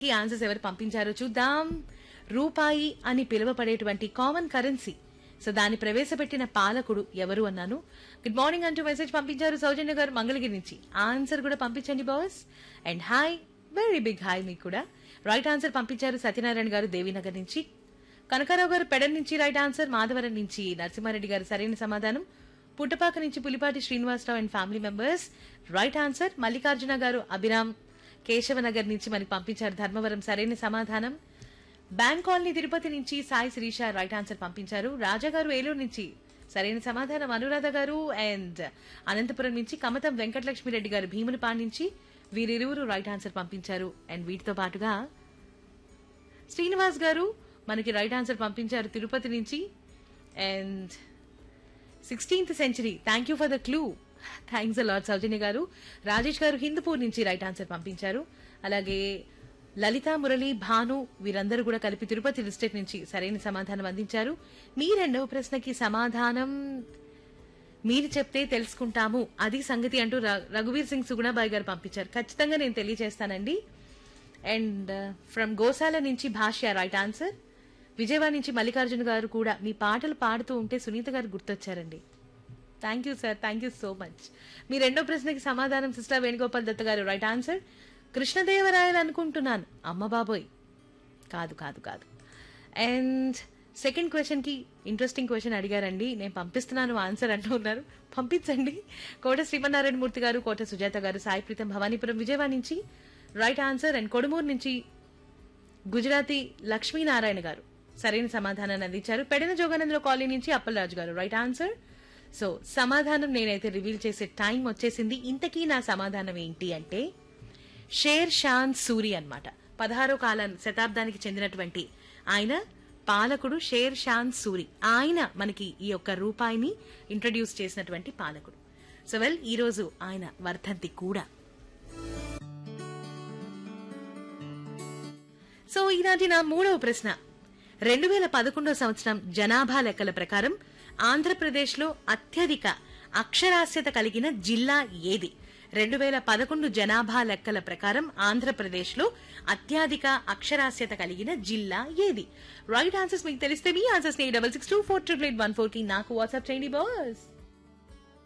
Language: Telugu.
ఈ ఆన్సర్స్ ఎవరు పంపించారో చూద్దాం రూపాయి అని పిలువపడేటువంటి కామన్ కరెన్సీ సో దాన్ని ప్రవేశపెట్టిన పాలకుడు ఎవరు అన్నాను గుడ్ మార్నింగ్ అంటూ మెసేజ్ పంపించారు సౌజన్య గారు మంగళగిరి నుంచి ఆన్సర్ కూడా పంపించండి boss and hi very big hi మీకు కూడా రైట్ ఆన్సర్ పంపించారు సత్యనారాయణ గారు దేవీనగర్ నుంచి కనకారావు గారు పెడన్ నుంచి రైట్ ఆన్సర్ మాధవరం నుంచి నరసింహారెడ్డి గారు సరైన సమాధానం పుట్టపాక నుంచి Pulipati Srinivasarao and family members right answer Mallikarjuna గారు అభిరామ్ కేశవనగర్ నుంచి మనకి పంపించారు ధర్మవరం సరైన సమాధానం బ్యాంక్ కాలనీ తిరుపతి నుంచి సాయి శిరీష రైట్ ఆన్సర్ పంపించారు రాజా గారు ఏలూరు నుంచి సరైన సమాధానం అనురాధ గారు అండ్ అనంతపురం నుంచి కమతం వెంకటలక్ష్మి రెడ్డి గారు భీమునిపాడు నుంచి వీరిరువురు రైట్ ఆన్సర్ పంపించారు అండ్ వీటితో పాటుగా శ్రీనివాస్ గారు మనకి రైట్ ఆన్సర్ పంపించారు తిరుపతి నుంచి and sixteenth century thank you for the clue thanks a lot Sowjanya గారు రాజేష్ గారు హిందూపూర్ నుంచి రైట్ ఆన్సర్ పంపించారు అలాగే లలిత మురళి భాను వీరందరూ కూడా కలిపి తిరుపతి డిస్ట్రిక్ట్ నుంచి సరైన సమాధానం అందించారు మీ రెండవ ప్రశ్నకి సమాధానం మీరు చెప్తే తెలుసుకుంటాము అది సంగతి అంటూ ర- రఘువీర్ సింగ్ సుగుణాబాయ్ గారు పంపించారు ఖచ్చితంగా నేను తెలియజేస్తానండి అండ్ ఫ్రమ్ గోశాల నుంచి భాష్య రైట్ ఆన్సర్ విజయవాడ నుంచి మల్లికార్జున గారు కూడా మీ పాటలు పాడుతూ ఉంటే సునీత గారు గుర్తొచ్చారండి thank you sir thank you so much మీ రెండో ప్రశ్నకి సమాధానం సిస్టర్ వేణుగోపాల్ దత్త గారు రైట్ ఆన్సర్ కృష్ణదేవరాయలు అనుకుంటున్నాను అమ్మ బాబోయ్ కాదు కాదు కాదు అండ్ సెకండ్ క్వశ్చన్ కి ఇంట్రెస్టింగ్ క్వశ్చన్ అడిగారండి నేను పంపిస్తున్నాను ఆన్సర్ అంటూ ఉన్నారు పంపించండి కోట శ్రీమన్నారాయణ మూర్తి గారు కోట సుజాత గారు సాయి ప్రీతం భవానీపురం విజయవాడ నుంచి రైట్ ఆన్సర్ అండ్ కొడుమూరు నుంచి గుజరాతీ లక్ష్మీనారాయణ గారు సరైన సమాధానాన్ని అందించారు పెడన జోగానందలో కాలనీ నుంచి అప్పలరాజు గారు రైట్ ఆన్సర్ సో సమాధానం నేనైతే రివీల్ చేసే టైం వచ్చేసింది ఇంతకీ నా సమాధానం ఏంటి అంటే షేర్ షాన్ సూరి అన్నమాట పదహారో కాల శతాబ్దానికి చెందినటువంటి ఆయన పాలకుడు షేర్ షాన్ సూరి ఆయన మనకి ఈ యొక్క రూపాయిని ఇంట్రడ్యూస్ చేసినటువంటి పాలకుడు సో వెల్ ఈ రోజు ఆయన వర్ధంతి కూడా సో ఈనాటి నా మూడవ ప్రశ్న రెండు వేల పదకొండవ సంవత్సరం జనాభా లెక్కల ప్రకారం ఆంధ్రప్రదేశ్లో అత్యధిక అక్షరాస్యత కలిగిన జిల్లా ఏది రెండు వేల పదకొండు జనాభా లెక్కల ప్రకారం ఆంధ్రప్రదేశ్లో అత్యధిక అక్షరాస్యత కలిగిన జిల్లా ఏది రైట్ ఆన్సర్స్ మీకు తెలిస్తే మీ ఆన్సర్స్ ని double six two four triple eight one four కి నాకు వాట్సాప్ చేయండి బాస్